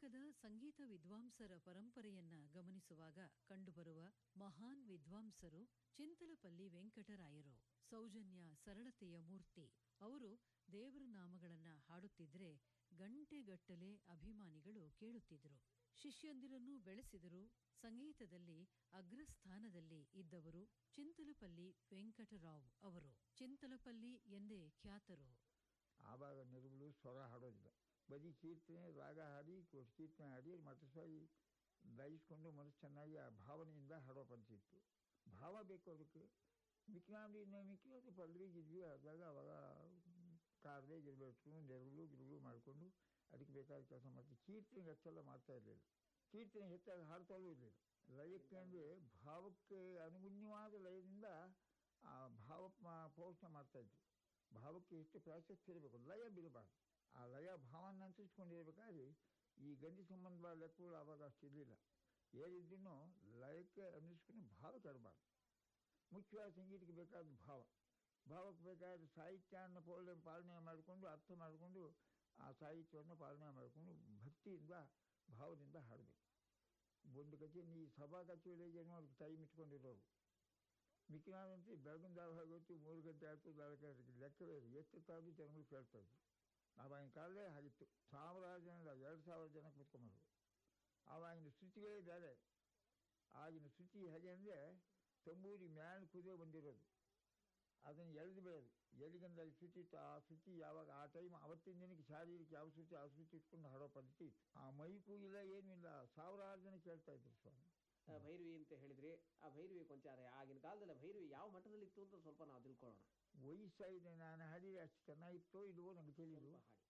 ಕರ್ನಾಟಕದ ಸಂಗೀತ ವಿದ್ವಾಂಸರ ಪರಂಪರೆಯನ್ನ ಗಮನಿಸುವಾಗ ಕಂಡುಬರುವ ಮಹಾನ್ ವಿದ್ವಾಂಸರು ಚಿಂತಲಪಲ್ಲಿ ವೆಂಕಟರಾಯರು ಸೌಜನ್ಯ ಸರಳತೆಯ ಮೂರ್ತಿ ಅವರು ದೇವರ ನಾಮಗಳನ್ನ ಹಾಡುತ್ತಿದ್ರೆ ಗಂಟೆಗಟ್ಟಲೆ ಅಭಿಮಾನಿಗಳು ಕೇಳುತ್ತಿದ್ರು ಶಿಷ್ಯಂದಿರನ್ನು ಬೆಳೆಸಿದರು ಸಂಗೀತದಲ್ಲಿ ಅಗ್ರಸ್ಥಾನದಲ್ಲಿ ಇದ್ದವರು ಚಿಂತಲಪಲ್ಲಿ ವೆಂಕಟರಾವ್ ಅವರು ಚಿಂತಲಪಲ್ಲಿ ಎಂದೇ ಖ್ಯಾತರು ಆವಾಗ ನಿರ್ಮಲು ಸ್ವರ ಹಾಡೋದಿಲ್ಲ ಬರೀ ಕೀರ್ತನೆ ರಾಗ ಹಾಡಿ ಕೊಟ್ಟು ಕೀರ್ತನೆ ಹಾಡಿ ಮತಸ್ವಾಗಿ ದಯಿಸ್ಕೊಂಡು ಮನಸ್ಸು ಚೆನ್ನಾಗಿ ಆ ಭಾವನೆಯಿಂದ ಹಾಡೋ ಪದ್ಧತಿ ಇತ್ತು ಭಾವ ಬೇಕು ಅದಕ್ಕೆ ಮಿಕ್ಕಿನಾಡಿ ಮಿಕ್ಕಿನಾಡಿ ಪಲ್ರಿಗಿದ್ವಿ ಆದಾಗ ಅವಾಗ ಕಾರ್ದೆ ಗಿರ್ಬೇಕು ನೆರಳು ಗಿರುಳು ಮಾಡಿಕೊಂಡು ಅದಕ್ಕೆ ಬೇಕಾದ ಕೆಲಸ ಮಾಡ್ತೀವಿ ಕೀರ್ತನೆಗೆ ಅಷ್ಟೆಲ್ಲ ಮಾಡ್ತಾ ಇರಲಿಲ್ಲ ಕೀರ್ತನೆ ಹೆಚ್ಚಾಗಿ ಹಾಡ್ತಾಲೂ ಇರಲಿಲ್ಲ ಲಯಕ್ಕೆ ಅಂದರೆ ಭಾವಕ್ಕೆ ಅನುಗುಣ್ಯವಾದ ಲಯದಿಂದ ಆ ಭಾವ ಮ- ಪೋಷಣೆ ಮಾಡ್ತಾಯಿದ್ರು ಭಾವಕ್ಕೆ ಎಷ್ಟು ಪ್ರಾಶಸ್ತ್ಯ ಇರಬೇಕು ಲಯ ಬೀಳಬಾರ್ದು ಆ ಲಯ ಭಾವನ ಅನುಸರಿಸ್ಕೊಂಡಿರ್ಬೇಕಾದ್ರೆ ಈ ಗಂಡಿ ಸಂಬಂಧವಾದ ಲೆಕ್ಕಗಳು ಆವಾಗ ಅಷ್ಟಿರಲಿಲ್ಲ ಏನಿದ್ರೂ ಲಯಕ್ಕೆ ಅನುಸರಿಸ್ಕೊಂಡು ಭಾವ ಕೆಡಬಾರ್ದು ಮುಖ್ಯವಾದ ಸಂಗೀತಕ್ಕೆ ಬೇಕಾದ ಭಾವ ಭಾವಕ್ಕೆ ಬೇಕಾದ ಸಾಹಿತ್ಯವನ್ನು ಪೋಲನೆ ಪಾಲನೆ ಮಾಡಿಕೊಂಡು ಅರ್ಥ ಮಾಡಿಕೊಂಡು ಆ ಸಾಹಿತ್ಯವನ್ನು ಪಾಲನೆ ಮಾಡಿಕೊಂಡು ಭಕ್ತಿಯಿಂದ ಭಾವದಿಂದ ಹಾಡಬೇಕು ಒಂದು ಕಚೇರಿ ಈ ಸಭಾ ಕಚೇರಿಗೆ ಏನೋ ಅದಕ್ಕೆ ಟೈಮ್ ಇಟ್ಕೊಂಡಿರೋರು ಮಿಕ್ಕಿನಾದಂತೆ ಬೆಳಗಿನ ಜಾವ ಹೋಗುತ್ತೆ ಮೂರು ಗಂಟೆ ಆಯ್ತು ನಾಲ್ಕು ಗಂಟೆ ಲೆಕ್ಕವೇ ಇಲ್ಲ ಎಷ್ಟು ತಾವು ಜನಗಳು ಕೇಳ್ತಾ ಇದ್ರು ಆವಾಗಿನ ಕಾಲದೇ ಆಗಿತ್ತು ಸಾವಿರಾರು ಜನ ಎರಡು ಸಾವಿರ ಜನ ಕೂತ್ಕೊಂಬರು ಆವಾಗಿನ ಶ್ರುತಿಗಳೇ ಬೇರೆ ಆಗಿನ ಶ್ರುತಿ ಹೇಗೆ ಅಂದರೆ ತಂಬೂರಿ ಮ್ಯಾಲೆ ಕುದುರೆ ಬಂದಿರೋದು ಅದನ್ನು ಎಳೆದು ಬಿಡೋದು ಎಲ್ಲಿಗಂದ್ರೆ ಅಲ್ಲಿ ಶ್ರುತಿ ಇತ್ತು ಆ ಶ್ರುತಿ ಯಾವಾಗ ಆ ಟೈಮ್ ಅವತ್ತಿನ ದಿನಕ್ಕೆ ಶಾರೀರಿಕ ಯಾವ ಶ್ರುತಿ ಆ ಶ್ರುತಿ ಇಟ್ಕೊಂಡು ಹಾಡೋ ಪದ್ಧತಿ ಇತ್ತು ಆ ಮೈಕೂ ಇಲ್ಲ ಏನೂ ಇಲ್ಲ ಸಾವಿರಾರು ಜನ ಕೇಳ್ತಾ ಇದ್ರು ಸ್ವಾಮಿ ಆ, ಭೈರವಿ ಅಂತ ಹೇಳಿದ್ರಿ ಆ ಭೈರವಿ ಕೊಂಚಾರ ಆಗಿನ ಕಾಲದಲ್ಲಿ ಭೈರವಿ ಯಾವ ಮಟ್ಟದಲ್ಲಿ ಇತ್ತು ಅಂತ ಸ್ವಲ್ಪ ನಾವು ತಿಳ್ಕೊಳ್ಳೋಣ ವಯಸ್ಸಾಗಿದೆ ನಾನು ಹಾಡಿದ್ರೆ ಅಷ್ಟು ಚೆನ್ನಾಗಿತ್ತೋ ಇಲ್ವೋ ನಂಗೆ ತಿಳಿದು ಸ್ವಲ್ಪ ಹಾಡಿ